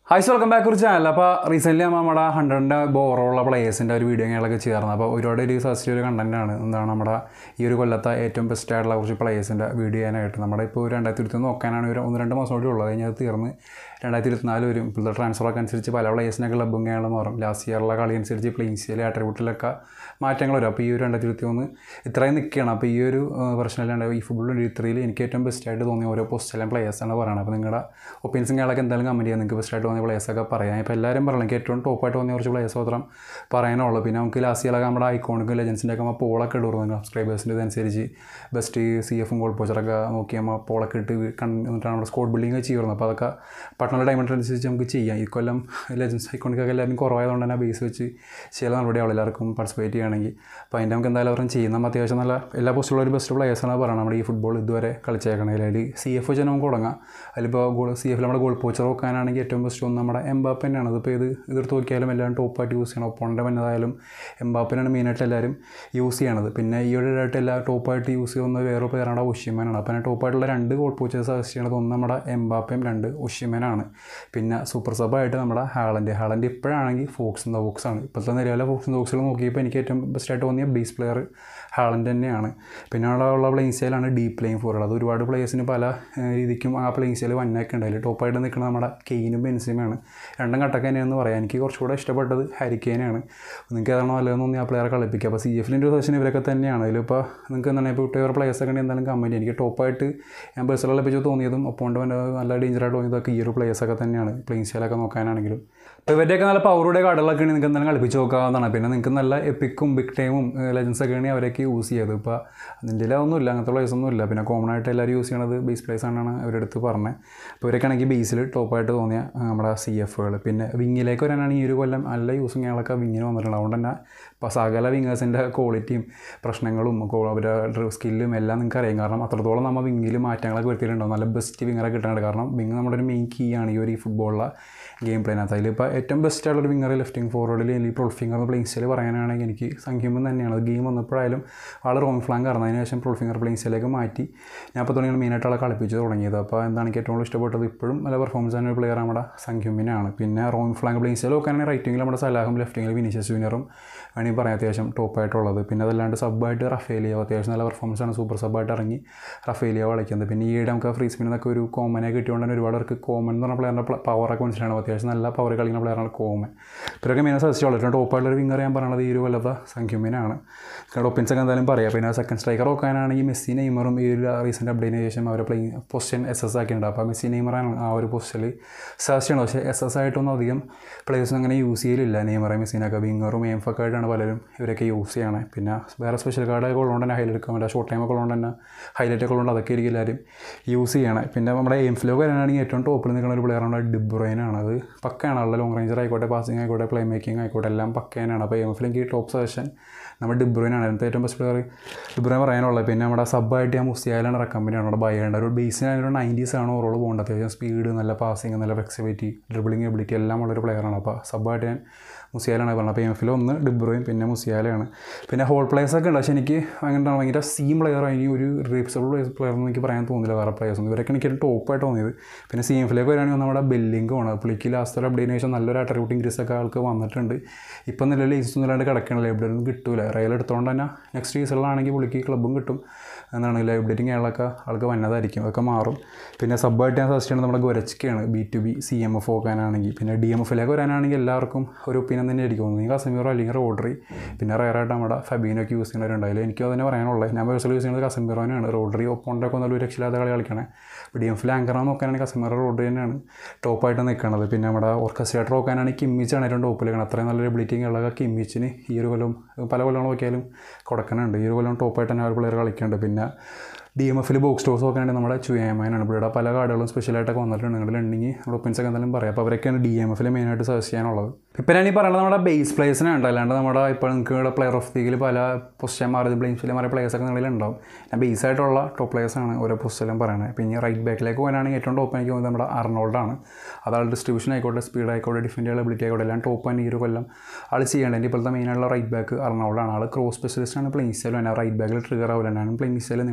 ഹൈസ് welcome back ഒരു channel അപ്പോൾ recently നമ്മൾ നമ്മുടെ ഹൺഡ്രഡിൻ്റെ ബോറുള്ള പ്ലേയേഴ്സിൻ്റെ ഒരു വീഡിയോ ഞങ്ങളൊക്കെ ചേർന്നത് അപ്പോൾ ഒരുപാട് ഒരു സജസ്റ്റ് ഒരു കണ്ടൻറ്റാണ് എന്താണ് നമ്മുടെ ഈ ഒരു കൊല്ലത്തെ ഏറ്റവും ബെസ്റ്റ് ആയിട്ടുള്ള കുറച്ച് പ്ലേയേഴ്സിൻ്റെ വീഡിയോ ചെയ്യാനായിട്ട് നമ്മുടെ ഇപ്പോൾ രണ്ടായിരത്തി ഇരുപത്തി നോക്കാനാണ് ഒരു ഒന്ന് രണ്ട് മാസം കൂടി ഉള്ളത് കഴിഞ്ഞാൽ അത് തീർന്ന് രണ്ടായിരത്തി ഇരുപത്തിനാല് വരും ഇപ്പോഴത്തെ ട്രാൻസ്ഫറൊക്കെ അനുസരിച്ച് പല പ്ലേയേഴ്സിനൊക്കെ ക്ലബും കേരളം മാറും ലാസ്റ്റ് ഇയറിലെ കളി അനുസരിച്ച് പ്ലേസിൽ ആട്രിബ്യൂട്ടിലൊക്കെ മാറ്റങ്ങൾ വരും അപ്പോൾ ഈ ഒരു രണ്ടായിരത്തി ഇരുപത്തി ഒന്ന് ഇത്രയും നിൽക്കുകയാണ് അപ്പോൾ ഈ ഒരു പ്രശ്നമില്ലാണ്ട് ഈ ഫുട്ബോൾ ട്വൻറ്റി ത്രീയിൽ എനിക്ക് ഏറ്റവും ബെസ്റ്റ് ആയിട്ട് തോന്നിയ ഓരോ പോസ്റ്റിലെ പ്ലേയേഴ്സാണ് പറയുന്നത് അപ്പോൾ നിങ്ങളുടെ ഒപ്പീനിയൻസും കേളൊക്കെ എന്തായാലും കമൻറ്റ് ചെയ്യാം നിങ്ങൾക്ക് ബെസ്റ്റ് ആയിട്ട് തോന്നിയ പ്ലേയേഴ്സൊക്കെ പറയാം ഇപ്പോൾ എല്ലാവരും പറയണം എനിക്ക് ഏറ്റവും ടോപ്പായിട്ട് തോന്നിയ കുറച്ച് പ്ലേയേഴ്സ് മാത്രം പറയാനുള്ളൂ പിന്നെ നമുക്ക് ലാസ്റ്റ് ഇയറൊക്കെ നമ്മുടെ ഐക്കോണിക്കും ലെജൻസിൻ്റെ ഒക്കെ നമ്മൾ പോളൊക്കെ ഇടുന്നു സബ്സ്ക്രൈബേഴ്സിൻ്റെ ഇതനുസരിച്ച് ബെസ്റ്റ് സി എഫും ഗോൾ പോച്ചറൊക്കെ നോക്കി നമ്മൾ പോളൊക്കെ ഇട്ട് കണ്ടിട്ടാണ് നമ്മുടെ സ്കോഡ് ബിൽഡിംഗ് ചെയ്യുന്നത് അപ്പോൾ അതൊക്കെ പട്ടണ ഡയമണ്ട് അനുസരിച്ച് നമുക്ക് ചെയ്യാം ഈ കൊല്ലം ലെജൻസ് ഐക്കോണിക്കൊക്കെ എല്ലാവരും കുറവായതുകൊണ്ട് തന്നെ ബേസ് വെച്ച് ചില നടപടികൾ എല്ലാവർക്കും പാർട്ടിസിപ്പേറ്റ് ചെയ്യുകയാണെങ്കിൽ അപ്പോൾ അതിൻ്റെ നമുക്ക് എന്തായാലും അവരും ചെയ്യുന്ന നമ്മൾ അത്യാവശ്യം നല്ല എല്ലാ പോസ്റ്റിലുള്ള ഒരു ബെസ്റ്റ് പ്ലേയേഴ്സാണ് പറയുന്നത് നമ്മുടെ ഈ ഫുട്ബോൾ ഇതുവരെ കളിച്ചേക്കണതിൽ അതിൽ സി എഫ് വെച്ച് നമുക്ക് തുടങ്ങാം അതിലിപ്പോൾ ഗോൾ സി എഫിൽ നമ്മുടെ ഗോൾ പോച്ചർ നോക്കാനാണെങ്കിൽ ഏറ്റവും ബെസ്റ്റ് ഒന്ന് നമ്മുടെ എംബാപ്പ് തന്നെയാണ് അതിപ്പോൾ ഇത് എതിർത്ത് നോക്കിയാലും എല്ലാവരും ടോപ്പായിട്ട് യൂസ് ചെയ്യണം ഒപ്പോണിൻ്റെ വന്നതായാലും എംബാപ്പിനാണ് മെയിനായിട്ട് എല്ലാവരും യൂസ് ചെയ്യണത് പിന്നെ ഈ ഒരു ആയിട്ട് എല്ലാ ടോപ്പായിട്ട് യൂസ് ചെയ്യുന്ന വേറെ പ്ലെയറാണ് ഉഷിമനാണ് അപ്പോൾ ഞാൻ ടോപ്പായിട്ടുള്ള രണ്ട് ഗോൾ പോച്ചേഴ്സ് സജസ്റ്റ് ചെയ്യണത് ഒന്ന് നമ്മുടെ എംബാപ്പയും രണ്ട് ഉഷിമനാണ് പിന്നെ സൂപ്പർ സബായിട്ട് നമ്മുടെ ഹാളൻ്റെ ഹാളൻ്റെ ഇപ്പോഴാണെങ്കിൽ ഫോക്സ് ഇൻ ദ ബോക്സ് ആണ് ഇപ്പോഴത്തെ നിലവിലെ ഫോക്സ് ഇൻ ദ ബോക്സിൽ നോക്കിയപ്പോൾ എനിക്ക് ഏറ്റവും ബെസ്റ്റായിട്ട് തോന്നിയ ബേസ് പ്ലെയർ ഹാളൻ്റെ തന്നെയാണ് പിന്നെ അവിടെ ഉള്ള പ്ലേയിങ് സ്റ്റൈലാണ് ഡീപ്പ് പ്ലേയിങ് ഫോറുകൾ അത് ഒരുപാട് പ്ലേയേഴ്സിന് പല ഏഹ്, രീതിക്കും ആ പ്ലേയിങ് സ്റ്റൈൽ വന്നൊക്കെ ഉണ്ട് അതിൽ ടോപ്പായിട്ട് നിൽക്കുന്നത് നമ്മുടെ കെയിനും ബെൻസിമയാണ് രണ്ടും കട്ടൊക്കെ തന്നെയാണെന്ന് പറയാം എനിക്ക് കുറച്ചുകൂടെ ഇഷ്ടപ്പെട്ടത് ഹാരിക്കെയിനാണ് നിങ്ങൾക്ക് ഏതാണോ നല്ലതെന്ന് തോന്നി ആ പ്ലെയറെ കളിപ്പിക്കുക അപ്പോൾ സി എഫിൻ്റെ ഒരു സെഷൻ ഇവരൊക്കെ തന്നെയാണ് ഇതിലിപ്പോൾ നിങ്ങൾക്ക് എന്താണ് ഇപ്പോൾ വിട്ടവർ പ്ലേയേഴ്സൊക്കെ ഉണ്ടെങ്കിൽ എന്തായാലും കമൻറ്റ് എനിക്ക് ടോപ്പായിട്ട് ഞാൻ പേഴ്സണൽ കളിപ്പിച്ച് തോന്നിയതും ഒപ്പോണ്ട് നല്ല ഡേഞ്ചറായിട്ട് തോന്നിയതൊക്കെ ഈ ഒരു പ്ലേയേഴ്സൊക്കെ തന്നെയാണ് പ്ലേയിങ് സ്റ്റൈലൊക്കെ നോക്കാനാണെങ്കിലും അപ്പോൾ ഇവരുടെയൊക്കെ നല്ല പവറുടെ കാർഡുകളൊക്കെ നിങ്ങൾക്ക് എന്തായാലും കളിപ്പിച്ച് നോക്കാവുന്നതാണ് പിന്നെ നിങ്ങൾക്ക് നല്ല എപ്പിക്കും ബിഗ് ടൈമും ലെജൻസ് ഒക്കെ ആണെങ്കിൽ അവരൊക്കെ യൂസ് ചെയ്തത് ഇപ്പോൾ അതിൻ്റെ ഒന്നുമില്ല അങ്ങനത്തെ പ്ലേസ് ഒന്നും ഇല്ല പിന്നെ കോമൺ ആയിട്ട് എല്ലാവരും യൂസ് ചെയ്യണത് ബേസ് പ്ലേസ് ആണെന്നാണ് അവരുടെ അടുത്ത് പറഞ്ഞത് അപ്പോൾ ഇവരൊക്കെ ആണെങ്കിൽ ബേസിൽ ടോപ്പായിട്ട് തോന്നിയ ആ, നമ്മുടെ സി എഫുകൾ പിന്നെ വിങ്ങിലേക്ക് വരാനാണെങ്കിൽ ഈ ഒരു കൊല്ലം നല്ല യൂസും ഞങ്ങളൊക്കെ വിങ്ങിന് വന്നിട്ടുണ്ട് അതുകൊണ്ട് തന്നെ ഇപ്പോൾ സകല വിങ്ങേഴ്സിൻ്റെ ക്വാളിറ്റിയും പ്രശ്നങ്ങളും കോ- അവരുടെ സ്കില്ലും എല്ലാം നിങ്ങൾക്ക് അറിയാം കാരണം അത്രത്തോളം നമ്മൾ വിങ്ങിൽ മാറ്റങ്ങളൊക്കെ വരുത്തിയിട്ടുണ്ടാവും നല്ല ബെസ്റ്റ് വിങ്ങറെ കിട്ടാനുണ്ട് കാരണം വിങ് നമ്മുടെ ഒരു മെയിൻ കീ ആണ് ഈ ഒരു ഈ ഫുട്ബോളിലെ ഗെയിം പ്ലേനകത്ത് അതിലിപ്പോൾ ഏറ്റവും ബെസ്റ്റ് ആയിട്ടുള്ള ഒരു വിങ്ങർ ലെഫ്റ്റിംഗ് ഫോർവേഡിൽ അല്ലെങ്കിൽ പ്രൊൾ ഫിംഗർ പ്ലേയിങ് സ്റ്റൈൽ പറയാനാണെങ്കിൽ എനിക്ക് സംഖ്യമ്പം തന്നെയാണ് അത് ഗെയിം വന്നപ്പോഴായാലും ആൾ റോങ് ഫ്ലാങ്ക് ആയിരുന്നു അതിന് ശേഷം പ്രൊൾ ഫിംഗർ പ്ലേയിങ് സ്റ്റൈലേക്ക് മാറ്റി ഞാൻ അപ്പോൾ തുടങ്ങിയാണ് മെയിനായിട്ട് ആളെ കളിപ്പിച്ച് തുടങ്ങിയത് അപ്പോൾ എന്താണ് എനിക്ക് ഏറ്റവും കൂടുതൽ ഇഷ്ടപ്പെട്ടത് ഇപ്പോഴും നല്ല പെർഫോമൻസ് ആണ് ഒരു പ്ലെയർ നമ്മുടെ സംഖ്യമ്പിനാണ് പിന്നെ റോങ് ഫ്ലാങ്ക് പ്ലേയിങ് സ്റ്റൈൽ നോക്കുകയാണെങ്കിൽ റൈറ്റിങ്ങിൽ നമ്മുടെ സലാഹും ലെഫ്റ്റിങ്ങിൽ വിനീഷ്യസ് ജൂനിയറും വേണമെങ്കിൽ പറയാം അത്യാവശ്യം ടോപ്പായിട്ടുള്ളത് പിന്നെ അതല്ലാണ്ട് സബ്ബായിട്ട് റഫേലിയോ അത്യാവശ്യം നല്ല പെർഫോമൻസ് ആണ് സൂപ്പർ സബ്ബായിട്ട് ഇറങ്ങി റഫേലിയോ കളിക്കുന്നത് പിന്നെ ഈയിടെ നമുക്ക് ഫ്രീ സ്പിന്നൊക്കെ ഒരു കോമനെ കിട്ടിയോണ്ട് തന്നെ ഒരുപാട് പേർക്ക് കോമൻ എന്ന് പറഞ്ഞ പ്ലെയറിൻ്റെ പവറൊക്കെ മനസ്സിലാണ് അത്യാവശ്യം നല്ല പവർ കളിക്കുന്ന പ്ലെയറാണ് കോമൻ ഇവരൊക്കെ മെയിൻ സജസ്റ്റ് വളരെ ടോപ്പായിട്ടുള്ള ഒരു വിങ്ങർ ഞാൻ പറയണത് ഈ ഒരു കൊല്ലത്തെ സംഖ്യമ്യനാണ് കാരണം ഒപ്പിൻസ് ഒക്കെ എന്തായാലും പറയാം പിന്നെ സെക്കൻഡ് സ്ട്രൈക്കർ നോക്കാനാണെങ്കിൽ മെസ്സി നെയ്മറും ഈ ഒരു റീസെൻറ്റ് അപ്ഡേറ്റിന് ശേഷം അവരെ പ്ലേയിങ് പൊസിഷൻ എസ് എസ് ആക്കിയിട്ടുണ്ട് അപ്പോൾ മെസ്സി നെയ്മറാണ് ആ ഒരു പൊസിഷനിൽ സജസ്റ്റ് ചെയ്യണം പക്ഷേ എസ് എസ് ആയിട്ടൊന്നും അധികം പ്ലേയേഴ്സും അങ്ങനെ യൂസ് ചെയ്യലില്ല നെയ്മറെ മെസ്സിനൊക്കെ വിങ്ങറും എംഫൊക്കെ ആയിട്ടാണ് പലരും ഇവരൊക്കെ യൂസ് ചെയ്യണേ പിന്നെ വേറെ സ്പെഷ്യൽ കാർഡൊക്കെ ഉള്ളതുകൊണ്ട് തന്നെ ഹൈലൈറ്റ് എടുക്കാൻ പറ്റില്ല ഷോർട്ട് ടൈമൊക്കെ ഉള്ളതുകൊണ്ട് തന്നെ ഹൈലൈറ്റ് ഒക്കെ ഉള്ളതുകൊണ്ട് അതൊക്കെ ആയിരിക്കും എല്ലാവരും യൂസ് ചെയ്യണേ പിന്നെ നമ്മുടെ എം ഫ്ലോക്ക് വരാനാണെങ്കിൽ ഏറ്റവും ടോപ്പിൽ നിൽക്കുന്ന ഒരു പ്ലെയറാണ് ഡിബ്രോയിനാണ് അത് പക്കയാണ് ഉള്ള ലോങ് റേഞ്ചർ ആയിക്കോട്ടെ പാസിംഗ് ആയിക്കോട്ടെ പ്ലേ മേക്കിംഗ് ആയിക്കോട്ടെ എല്ലാം പക്കയാണ് അപ്പോൾ എം എഫിൽ എനിക്ക് ടോപ്പ് സജഷൻ നമ്മുടെ ഡിബ്രോയിനാണ് അതിനകത്ത് ഏറ്റവും ബെസ്റ്റ് പ്ലെയർ ഡിബ്രോയിൻ പറയാനുള്ളത് പിന്നെ നമ്മുടെ സബ്ബായിട്ട് ഞാൻ മുസ്തിയാലാണ് റെക്കമെൻഡ് നമ്മുടെ ബയേണ്ട ഒരു ബേസിന് ഒരു നയൻറ്റീസ് ആണ് ഓവറോൾ പോകുന്നത് അത്യാവശ്യം സ്പീഡ് നല്ല പാസിങ് നല്ല ഫ്ലെക്സിബിലിറ്റി ഡ്രിബിളിംഗ് എബിലിറ്റി എല്ലാം ഉള്ളൊരു പ്ലെയറാണ് അപ്പോൾ സബ്ബായിട്ട് ഞാൻ മുസിയാലാണ് പറഞ്ഞത് അപ്പോൾ എം എഫിൽ ഒന്ന് ഡിബ്രോയും പിന്നെ മുസിയാലയാണ് പിന്നെ ഹോൾ പ്ലേയേഴ്സ് ഒക്കെ ഉണ്ട് പക്ഷേ എനിക്ക് അങ്ങനെ ഭയങ്കര സീം പ്ലെയർ ഇനി ഒരു റീപ്സബിൾ പ്ലെയർ എന്ന് എനിക്ക് പറയാൻ തോന്നില്ല വേറെ പ്ലേയേഴ്സ് ഒന്നും ഇവരൊക്കെ എനിക്ക് ടോപ്പായിട്ട് തോന്നിയത് പിന്നെ സി എഫിലേക്ക് വരികയാണെങ്കിൽ നമ്മുടെ ബെല്ലിംഗുമാണ് പുള്ളിക്ക് ലാസ്റ്റ് ഒരു അപ്ഡേറ്റിന് ശേഷം നല്ലൊരു അട്രിബ്യൂട്ട് ഇൻക്രീസ് ഒക്കെ ആൾക്ക് വന്നിട്ടുണ്ട് ഇപ്പം നിലവിൽ ലൈസൻസ് ഒന്നും ഇല്ലാണ്ട് കിടക്കണില്ല എവിടെ ഒന്നും കിട്ടൂല റയൽ എടുത്തുകൊണ്ട് തന്നെ നെക്സ്റ്റ് സീസണിലാണെങ്കിൽ പുള്ളിക്ക് ക്ലബ്ബും കിട്ടും എന്താണ് ലൈവ് അപ്ഡേറ്റിംഗ് അയാളൊക്കെ ആൾക്ക് വന്നതായിരിക്കും അതൊക്കെ മാറും പിന്നെ സബ്ബായിട്ട് ഞാൻ സജസ്റ്റ് ചെയ്യുന്നത് നമ്മുടെ ഗൊരച്ചിക്കാണ് B to B C M F നോക്കാനാണെങ്കിൽ പിന്നെ ഡി എം എഫിലേക്ക് വരാനാണെങ്കിൽ എല്ലാവർക്കും ഒരു ഒപ്പീനിയൻ തന്നെ ആയിരിക്കും ഒന്നെങ്കിൽ കസമീറോ അല്ലെങ്കിൽ റോഡറി പിന്നെ റയറായിട്ട് നമ്മുടെ ഫബീനൊക്കെ യൂസ് ചെയ്യുന്നവരുണ്ടായാലും എനിക്ക് അതിനെ പറയാനുള്ളത് ഞാൻ പേഴ്സണൽ യൂസ് ചെയ്യുന്നത് കസമീറോനാണ് റോഡറി ഒപ്പോണ്ടൊക്കെ ഒന്നും ഒരു രക്ഷയില്ലാത്ത കളി കളിക്കണേ ഡി എം എഫിൽ ആങ്കറാന്ന് നോക്കാനാണെങ്കിൽ കസമീറോ റോഡറി തന്നെയാണ് ടോപ്പായിട്ട് നിൽക്കുന്നത് പിന്നെ നമ്മുടെ ഓർക്കസ്ട്രേറ്റർ നോക്കാനാണെങ്കിൽ കിമ്മിച്ചാണ് ഏറ്റവും ടോപ്പിൽ നിൽക്കുന്നത് അത്രയും നല്ലൊരു എബിലിറ്റി ഉള്ള കിമ്മിച്ചിന് ഈ ഒരു കൊല്ലം പല കൊല്ലം നോക്കിയാലും കൊടുക്കണുണ്ട് ഈ ഒരു കൊല്ലം ടോപ്പായിട്ട് തന്നെ ആ ഒരു പ്ലെയർ കളിക്കുന്നുണ്ട് പിന്നെ ഡി എം എഫിൽ ബോക്സ് സ്റ്റോഴ്സ് നോക്കുകയാണെങ്കിൽ നമ്മുടെ ചുയാമാനാണ് ഇവിടെ പല കാർഡുകളും സ്പെഷ്യലായിട്ടൊക്കെ വന്നിട്ടുണ്ട് നിങ്ങളുടെ ഉണ്ടെങ്കിൽ നമ്മുടെ ഒപ്പിൻസ് ഒക്കെ എന്തായാലും പറയാം അപ്പോൾ അവരൊക്കെയാണ് ഡി എം എഫിൽ മെയിനായിട്ട് സജസ്റ്റ് ചെയ്യാനുള്ളത് ഇപ്പം ഞാൻ ഈ പറയുന്നത് നമ്മുടെ ബേസ് പ്ലേസിനാണ് ഉണ്ട് അല്ലാണ്ട് നമ്മുടെ ഇപ്പോൾ നിങ്ങൾക്ക് ഇവിടെ പ്ലെയർ ഓഫ് ദീഗിൽ പല പൊസിഷൻ മാറി ബ്ലെയിംസിൽ മാറിയ പ്ലേയേഴ്സൊക്കെ നിങ്ങളിൽ ഉണ്ടാവും ഞാൻ ബേസ് ആയിട്ടുള്ള ടോപ്പ് പ്ലേയേഴ്സാണ് ഓരോ പൊസിഷനിലും പറയുന്നത് പിന്നെ റൈറ്റ് ബാക്കിലേക്ക് പോകാനാണെങ്കിൽ ഏറ്റവും ടോപ്പ് എനിക്ക് തോന്നുന്നത് നമ്മുടെ അർണോൾഡാണ് അതാൾ ഡിസ്ട്രിബ്യൂഷൻ ആയിക്കോട്ടെ സ്പീഡ് ആയിക്കോട്ടെ ഡിഫെൻഡ് ചെയ്യാൻ എബിലിറ്റി ആയിക്കോട്ടെ എല്ലാം ടോപ്പ് തന്നെ ഈ ഒരു കൊല്ലം ആൾ ചെയ്യേണ്ടത് എൻ്റെ ഇപ്പോഴത്തെ മെയിനായിട്ടുള്ള റൈറ്റ് ബാക്ക് അർണോൾഡാണ് ആൾ ക്രോസ് സ്പെഷ്യലിസ്റ്റ് ആണ് പ്ലേയിങ് സ്റ്റൈൽ തന്നെ റൈറ്റ് ബാക്കിൽ ട്രിഗർ ആവില്ല ഞാൻ പ്ലേയിങ് സ്റ്റൈൽ നിങ്ങൾ ടാറ്റിക്സ്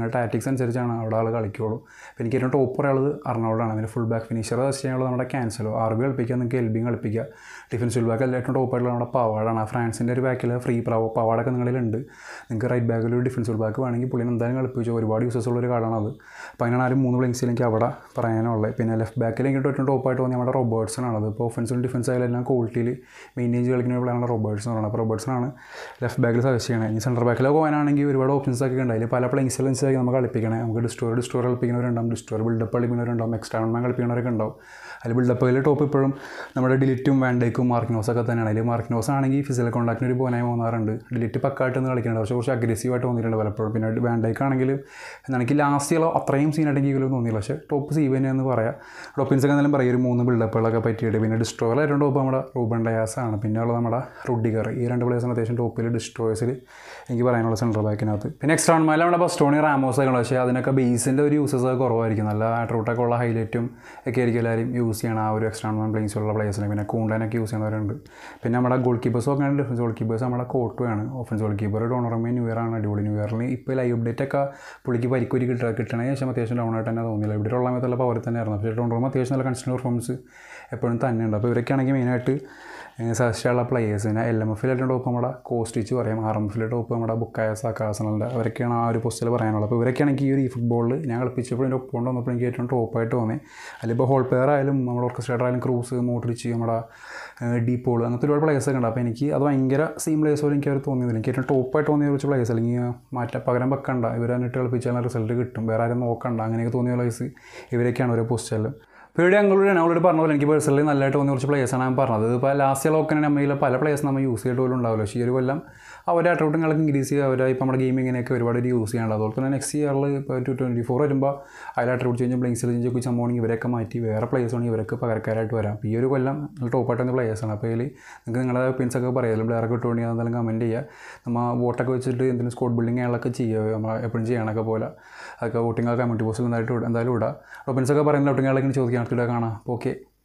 മിസ്റ്റേക്സ് അനുസരിച്ചാണ് അവിടെ ആൾ കളിക്കുള്ളൂ അപ്പോൾ എനിക്ക് ഏറ്റവും ടോപ്പ് ഒരാളത് അർണോൾഡാണ് അതിന് ഫുൾ ബാക്ക് ഫിനിഷർ സജസ്റ്റ് ചെയ്യാനുള്ളത് നമ്മുടെ ക്യാൻസലോ ആർ ബി കളിപ്പിക്കുക നിങ്ങൾക്ക് എൽ ബിയും കളിപ്പിക്കുക ഡിഫൻസ് ഫുൾ ബാക്ക് ഏറ്റവും ടോപ്പായിട്ടുള്ള നമ്മുടെ പവാടാണ് ആ ഫ്രാൻസിൻ്റെ ഒരു ബാക്കിൽ ഫ്രീ പ്രാവോ പവാടൊക്കെ നിങ്ങളിലുണ്ട് നിങ്ങൾക്ക് റൈറ്റ് ബാക്കിൽ ഒരു ഡിഫൻസ് ഫുൾ ബാക്ക് വേണമെങ്കിൽ പുള്ളിനെ എന്തായാലും കളിപ്പിച്ചു ഒരുപാട് യൂസസ് ഉള്ള ഒരു കാർഡാണ് അത് അപ്പോൾ അതിനാണ് ആ ഒരു മൂന്ന് പ്ലേസിൽ എനിക്ക് അവിടെ പറയാനുള്ളത് പിന്നെ ലെഫ്റ്റ് ബാക്കിൽ എനിക്ക് ഏറ്റവും ടോപ്പായിട്ട് തോന്നിയ നമ്മുടെ റോബേർട്സൺ ആണ് അത് ഇപ്പോൾ ഒഫൻസിലും ഡിഫൻസ് ആയാലും എല്ലാം ക്വാളിറ്റിയിൽ മെയിൻറ്റെയിൻ ചെയ്ത് കളിക്കുന്ന പ്ലെയറാണ് റോബേർട്സൺ ആണ് അപ്പോൾ റോബേർട്സൺ ആണ് ലെഫ്റ്റ് ബാക്കിൽ സജസ്റ്റ് ചെയ്യണേ ഇനി സെൻറ്റർ ബാക്കിലൊക്കെ പോകാനാണെങ്കിൽ ഒരുപാട് ഓപ്ഷൻസ് ഒക്കെ ഉണ്ട് അതിൽ പല പ്ലേസിലും അനുസരിച്ച് നമുക്ക് കളിപ്പിക്കണേ നമുക്ക് ഡിസ്റ്റോർ ഡിസ്റ്റോർ കളിപ്പിക്കുന്നവരുണ്ടാവും ഡിസ്റ്റോർ ബിൽഡപ്പ് കളിപ്പിക്കുന്നവരുണ്ടാവും എക്സ്ട്രാ മാൻ കളിപ്പിക്കുന്നവരൊക്കെ ഉണ്ടാവും അതിൽ ബിൽഡപ്പിൽ ടോപ്പ് ഇപ്പോഴും നമ്മുടെ ഡിലിറ്റും വാൻഡേക്കും മാർക്കിനോസ് ഒക്കെ തന്നെയാണ് അതിൽ മാർക്കിനോസ് ആണെങ്കിൽ ഫിസിക്കൽ കോൺടാക്റ്റിന് ഒരു പോനായി പോകുന്നാറുണ്ട് ഡിലിറ്റ് പക്കായിട്ട് ഒന്ന് കളിക്കുന്നുണ്ട് പക്ഷേ കുറച്ച് അഗ്രസീവായിട്ട് തോന്നിയിട്ടുണ്ട് പലപ്പോഴും പിന്നെ വാൻഡേക്ക് ആണെങ്കിൽ എനിക്ക് ലാസ്റ്റ് കളോ അത്രയും സീനായിട്ട് എനിക്ക് ഇതിലും തോന്നിയില്ല പക്ഷേ ടോപ്പ് സീവ് തന്നെയെന്ന് പറയാം ടോപ്പിൻസ് ഒക്കെ എന്തായാലും പറയും ഒരു മൂന്ന് ബിൽഡപ്പുകളൊക്കെ പറ്റിയിട്ട് പിന്നെ ഡിസ്ട്രോയിൽ ഏറ്റവും ടോപ്പ് നമ്മുടെ റൂബൻ ഡയാസ് ആണ് പിന്നെ ഉള്ളത് നമ്മുടെ റുഡിഗർ ഈ രണ്ട് പ്ലേയേഴ്സിന് അത്യാവശ്യം ടോപ്പിൽ ഡിസ്ട്രോയേഴ്സിൽ എനിക്ക് പറയാനുള്ള സെൻട്രൽ ബാക്കിനകത്ത് പിന്നെ എക്സ്ട്രാ മാല നമ്മുടെ ബസ്റ്റോണി റാമോസ് ഒക്കെ ഉണ്ട് പക്ഷേ അതിനൊക്കെ ബേസിൻ്റെ ഒരു യൂസസ് ഒക്കെ കുറവായിരിക്കും നല്ല ആട്രൂട്ടൊക്കെ ഉള്ള ഹൈലൈറ്റും ഒക്കെ ആയിരിക്കും എല്ലാവരും യൂസ് ചെയ്യണം ആ ഒരു എക്സ്ട്രാ മാൻ പ്ലേസിലുള്ള പ്ലേയേഴ്സിനെ പിന്നെ കൂണ്ടനൊക്കെ യൂസ് ചെയ്യുന്നവരുണ്ട് പിന്നെ നമ്മുടെ ഗോൾ കീപ്പേഴ്സും ഒക്കെ ഡിഫൻസ് ഗോൾ കീപ്പേഴ്സ് നമ്മുടെ കോട്ടുമാണ് offence goal keeper Donnarumma new year ആണ് അടിപൊളി ന്യൂ ഇയറിൽ ഇപ്പോൾ ലൈവ് അപ്ഡേറ്റ് ഒക്കെ പുള്ളിക്ക് പരിക്കൂരി കിട്ടുക കിട്ടണ ശേഷം അത്യാവശ്യം ഡൗൺ ആയിട്ട് തന്നെ തോന്നിയില്ല ഇവിടെ ഉള്ള സമയത്തുള്ള പവർ തന്നെയായിരുന്നു പക്ഷേ ഡോണറും അത്യാവശ്യം നല്ല കൺസ്റ്റൻ്റ് പെർഫോമൻസ് എപ്പോഴും തന്നെയുണ്ട് അപ്പോൾ ഇവരൊക്കെയാണെങ്കിൽ മെയിനായിട്ട് സജസ്റ്റുള്ള പ്ലേയേഴ്സ് പിന്നെ എൽ എം എഫിൽ ഏറ്റവും ടോപ്പ് നമ്മുടെ കോസ്റ്റിച്ച് പറയാം ആർ എം എഫിലെ ടോപ്പ് നമ്മുടെ ബുക്കായ സാക്കാസനുണ്ട് അവരൊക്കെയാണ് ആ ഒരു പോസ്റ്റിൽ പറയാനുള്ളത് അപ്പോൾ ഇവരൊക്കെയാണെങ്കിൽ ഈ ഒരു ഈ ഫുട്ബോളിൽ ഞാൻ കളിപ്പിച്ചപ്പോൾ എൻ്റെ ഒപ്പം വന്നപ്പോൾ എനിക്ക് ഏറ്റവും ടോപ്പായിട്ട് തോന്നി അതിലിപ്പോൾ ഹോൾ പ്ലെയർ ആയാലും നമ്മുടെ ഓർക്കസ്ട്രേറ്റർ ആയാലും ക്രൂസ് മോട്ടറിച്ച് നമ്മുടെ ഡീപ്പോൾ അങ്ങനത്തെ ഒരുപാട് പ്ലേയേഴ്സ് ഒക്കെ ഉണ്ട് അപ്പോൾ എനിക്ക് അത് ഭയങ്കര സെയിം പ്ലേയേഴ്സ് പോലെ എനിക്ക് അവർ തോന്നിയതില്ല എനിക്ക് ഏറ്റവും ടോപ്പായിട്ട് തോന്നിയ കുറച്ച് പ്ലേയേഴ്സ് അല്ലെങ്കിൽ മാറ്റ പകരം വെക്കണ്ട ഇവരെ എന്നിട്ട് കളിപ്പിച്ചാൽ റിസൾട്ട് കിട്ടും വേറെ ആരും നോക്കണ്ട അങ്ങനെയൊക്കെ തോന്നിയ പ്ലേയേഴ്സ് ഇവരൊക്കെയാണ് ഓരോ പോസ്റ്റിലും ഇപ്പോൾ ഞങ്ങളോട് ഞങ്ങളോട് പറഞ്ഞ പോലെ എനിക്ക് പേഴ്സണലി നല്ലതായിട്ട് തോന്നിയ കുറച്ച് പ്ലേയേഴ്സാണ് ഞാൻ പറഞ്ഞത് ഇപ്പോൾ ലാസ്റ്റ് ലോക്കനെ നമ്മയിൽ പല പ്ലേയേഴ്സ് നമ്മൾ യൂസ് ചെയ്തിട്ട് പോലും ഉണ്ടാവില്ല പക്ഷേ ഈ ഒരു കൊല്ലം അവരുടെ അട്രൂട്ടുകളൊക്കെ ഇൻക്രീസ് ചെയ്യുക അവരെ ഇപ്പോൾ നമ്മുടെ ഗെയിമിങ്ങിനൊക്കെ ഒരുപാട് യൂസ് ചെയ്യാനുണ്ട് അതുപോലെ തന്നെ നെക്സ്റ്റ് ഇയറിൽ ഇപ്പോൾ ടു ട്വൻറ്റി ഫോർ വരുമ്പോൾ അതിൽ അട്രൂട്ട് ചേഞ്ചും പ്ലേസിൽ ചേഞ്ച് ഒക്കെ ചമ്മോണെങ്കിൽ ഇവരൊക്കെ മാറ്റി വേറെ പ്ലേയേഴ്സ് ആണെങ്കിൽ ഇവരൊക്കെ പകരക്കാരായിട്ട് വരാം അപ്പോൾ ഈ ഒരു കൊല്ലം നല്ല ടോപ്പായിട്ട് വന്ന പ്ലേയേഴ്സാണ് അപ്പോൾ ഇതിൽ നിങ്ങൾക്ക് നിങ്ങളുടെ ഒപ്പീനിയൻസ് ഒക്കെ പറയാം പ്ലെയറൊക്കെ ഇട്ടുകൊണ്ടെങ്കിൽ അതെന്തായാലും കമൻറ്റ് ചെയ്യുക നമ്മൾ വോട്ടൊക്കെ വെച്ചിട്ട് എന്തെങ്കിലും സ്കോഡ് ബിൽഡിംഗ് അയാളൊക്കെ ചെയ്യുക നമ്മൾ എപ്പോഴും ചെയ്യണമൊക്കെ പോലെ അതൊക്കെ വോട്ടിംഗ് കമ്മ്യൂണിറ്റി പോസ്റ്റിൽ എന്തായിട്ട് എന്തായാലും ഇടുക ഒപ്പീനിയൻസ് ഒക്കെ പറയുന്ന ഒട്ടിങ്ങളൊക്കെ ചോദിക്കാൻ അടുത്തിടെ കാണാം അപ്പോൾ ഓക്കെ